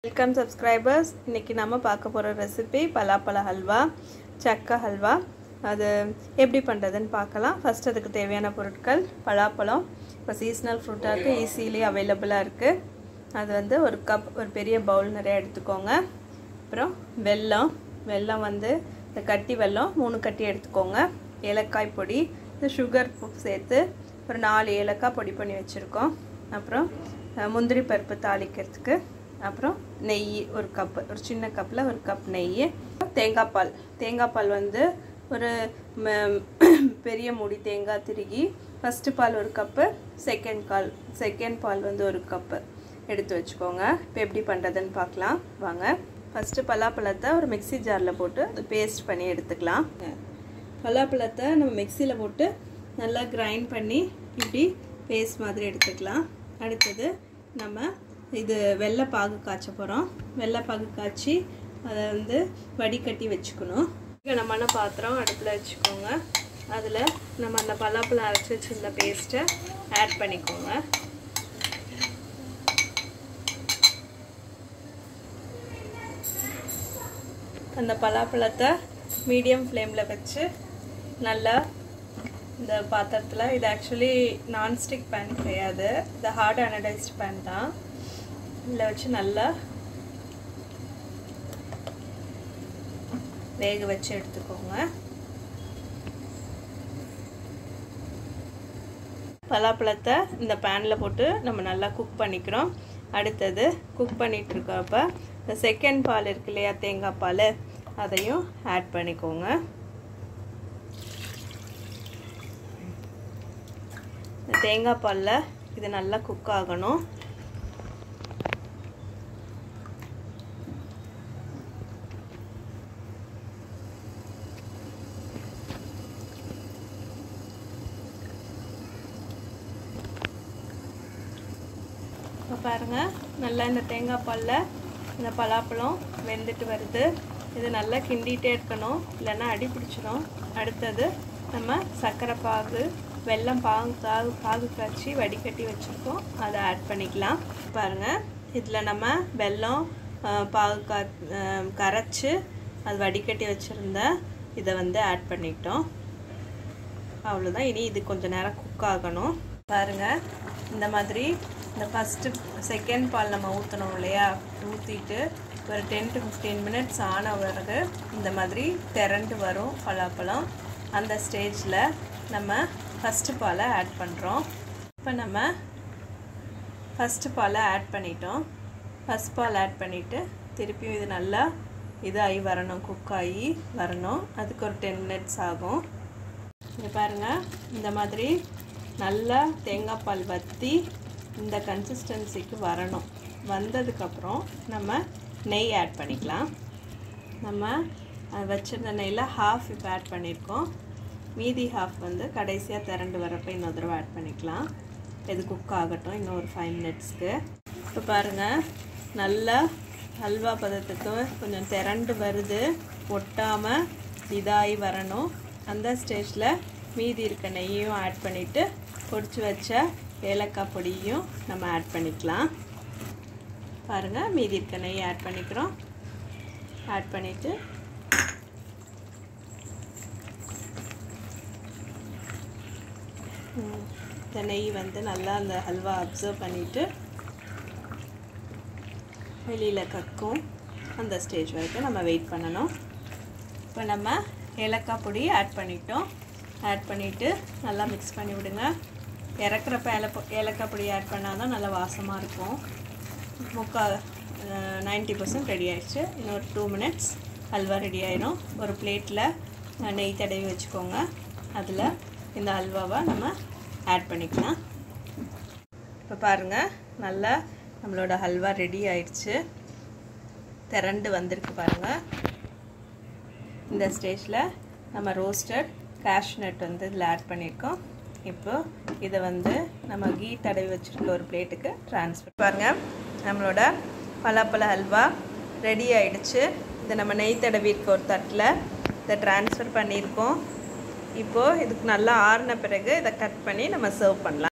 welcome subscribers இன்றைக்கி நம்ம பார்க்க போகிற ரெசிபி பலாப்பழ ஹல்வா சக்கை ஹல்வா அது எப்படி பண்ணுறதுன்னு பார்க்கலாம் ஃபஸ்ட் அதுக்கு தேவையான பொருட்கள் பலாப்பழம் இப்போ சீஸ்னல் ஃப்ரூட்டாக இருக்குது ஈஸிலி அவைலபிளாக இருக்குது அது வந்து ஒரு கப் ஒரு பெரிய பவுல் நிறைய எடுத்துக்கோங்க அப்புறம் வெல்லம் வெல்லம் வந்து இந்த கட்டி வெல்லம் மூணு கட்டி எடுத்துக்கோங்க ஏலக்காய் பொடி இந்த சுகர் சேர்த்து ஒரு நாலு ஏலக்காய் பொடி பண்ணி வச்சுருக்கோம் அப்புறம் அஹ், முந்திரி பருப்பு தாளிக்கிறதுக்கு அப்புறம் நெய் ஒரு கப்பு ஒரு சின்ன கப்பில் ஒரு கப் நெய் தேங்காய் பால் தேங்காய் பால் வந்து ஒரு ம- பெரிய மூடி தேங்காய் திருகி ஃபஸ்ட்டு பால் ஒரு கப்பு செகண்ட் கால் செகண்ட் பால் வந்து ஒரு கப்பு எடுத்து வச்சுக்கோங்க இப்போ எப்படி பண்ணுறதுன்னு பார்க்கலாம் வாங்க ஃபஸ்ட்டு பலாப்பழத்தை ஒரு மிக்ஸி ஜாரில் போட்டு அது பேஸ்ட் பண்ணி எடுத்துக்கலாம் பலாப்பழத்தை நம்ம மிக்சியில் போட்டு நல்லா கிரைண்ட் பண்ணி இப்படி பேஸ்ட் மாதிரி எடுத்துக்கலாம் அடுத்தது நம்ம இது வெள்ளை பாகு காய்ச்ச போகிறோம் வெள்ளை பாகு காய்ச்சி அதை வந்து வடிகட்டி வச்சுக்கணும் கனமான பாத்திரம் அடுப்பில் வச்சுக்கோங்க அதில் நம்ம அந்த பலாப்பழம் அரைச்சி வச்சிருந்த பேஸ்ட்டை ஆட் பண்ணிக்கோங்க அந்த பலாப்பழத்தை மீடியம் ஃப்ளேமில் வச்சு நல்லா இந்த பாத்திரத்தில் இது ஆக்சுவலி நான்ஸ்டிக் பேன் கிடையாது இது ஹார்ட் அனடைஸ்ட் பேன் தான் இதில் வச்சு நல்லா வேக வச்சு எடுத்துக்கோங்க பலாப்பழத்தை இந்த பேனில் போட்டு நம்ம நல்லா குக் பண்ணிக்கிறோம் அடுத்தது குக் பண்ணிட்டு இருக்கப்ப இந்த செகண்ட் பால் இருக்கு இல்லையா தேங்காய் பால் அதையும் ஆட் பண்ணிக்கோங்க இந்த தேங்காய் பாலில் இது நல்லா குக் ஆகணும் இப்போ பாருங்கள் நல்லா இந்த தேங்காய் பாலில் இந்த பலாப்பழம் வெந்துட்டு வருது இது நல்லா கிண்டிகிட்டே இருக்கணும் இல்லைன்னா அடி பிடிச்சிரும் அடுத்தது நம்ம சர்க்கரை பாகு வெல்லம் பாகு பாகு பாகு காய்ச்சி வடிகட்டி வச்சுருக்கோம் அதை ஆட் பண்ணிக்கலாம் பாருங்கள் இதில் நம்ம வெல்லம் அஹ், பாகு கா அஹ், கரைச்சி அது வடிகட்டி வச்சுருந்த இதை வந்து ஆட் பண்ணிக்கிட்டோம் அவ்வளோதான் இனி இது கொஞ்சம் நேரம் குக் ஆகணும் பாருங்கள் இந்த மாதிரி இந்த ஃபஸ்ட்டு செகண்ட் பால் நம்ம ஊற்றணும் இல்லையா ஊற்றிட்டு ஒரு டென் டு ஃபிஃப்டீன் மினிட்ஸ் ஆன பிறகு இந்த மாதிரி திரண்டு வரும் பலாப்பழம் அந்த ஸ்டேஜில் நம்ம ஃபஸ்ட்டு பாலை ஆட் பண்ணுறோம் இப்போ நம்ம ஃபஸ்ட்டு பாலை ஆட் பண்ணிட்டோம் ஃபஸ்ட் பால் ஆட் பண்ணிவிட்டு திருப்பியும் இது நல்லா இதாகி வரணும் குக் ஆகி வரணும் அதுக்கு ஒரு டென் மினிட்ஸ் ஆகும் இங்கே பாருங்கள் இந்த மாதிரி நல்லா தேங்காய் பால் வற்றி இந்த கன்சிஸ்டன்சிக்கு வரணும் வந்ததுக்கப்புறம் நம்ம நெய் ஆட் பண்ணிக்கலாம் நம்ம அஹ், வச்சிருந்த நெய்யில் ஹாஃப் இப்போ ஆட் பண்ணியிருக்கோம் மீதி ஹாஃப் வந்து கடைசியாக திரண்டு வரப்போ இன்னொரு தடவை ஆட் பண்ணிக்கலாம் இது குக் ஆகட்டும் இன்னும் ஒரு ஃபைவ் மினிட்ஸ்க்கு இப்போ பாருங்கள் நல்லா ஹல்வா பதத்துக்கு கொஞ்சம் திரண்டு வருது ஒட்டாமல் இதாகி வரணும் அந்த ஸ்டேஜில் மீதி இருக்க நெய்யும் ஆட் பண்ணிவிட்டு பொடிச்சு வச்ச ஏலக்காய் பொடியும் நம்ம ஆட் பண்ணிக்கலாம் பாருங்கள் மீதி இருக்க நெய் ஆட் பண்ணிக்கிறோம் ஆட் பண்ணிவிட்டு இந்த நெய் வந்து நல்லா அந்த ஹல்வா அப்சர்வ் பண்ணிவிட்டு வெளியில் கக்கும் அந்த ஸ்டேஜ் வரைக்கும் நம்ம வெயிட் பண்ணணும் இப்போ நம்ம ஏலக்காய் பொடி ஆட் பண்ணிட்டோம் ஆட் பண்ணிவிட்டு நல்லா மிக்ஸ் பண்ணி விடுங்க இறக்குறப்ப ஏல ஏலக்காய் பொடி ஆட் பண்ணால் தான் நல்லா வாசமாக இருக்கும் முக்கால் நைன்ட்டி பர்சன்ட் ரெடி ஆயிடுச்சு இன்னொரு டூ மினிட்ஸ் ஹல்வா ரெடி ஆயிடும் ஒரு பிளேட்டில் நெய் தடவி வச்சுக்கோங்க அதில் இந்த ஹல்வாவை நம்ம ஆட் பண்ணிக்கலாம் இப்போ பாருங்கள் நல்லா நம்மளோட ஹல்வா ரெடி ஆயிடுச்சு திரண்டு வந்திருக்கு பாருங்கள் இந்த ஸ்டேஜில் நம்ம ரோஸ்டட் கேஷ்நட் வந்து இதில் ஆட் பண்ணியிருக்கோம் இப்போ இதை வந்து நம்ம கீ தடவி வச்சுருக்க ஒரு பிளேட்டுக்கு ட்ரான்ஸ்ஃபர் பாருங்கள் நம்மளோட பலாப்பழ ஹல்வா ரெடி ஆயிடுச்சு இதை நம்ம நெய் தடவி இருக்க ஒரு தட்டில் இதை ட்ரான்ஸ்ஃபர் பண்ணியிருக்கோம் இப்போது இதுக்கு நல்லா ஆறின பிறகு இதை கட் பண்ணி நம்ம சர்வ் பண்ணலாம்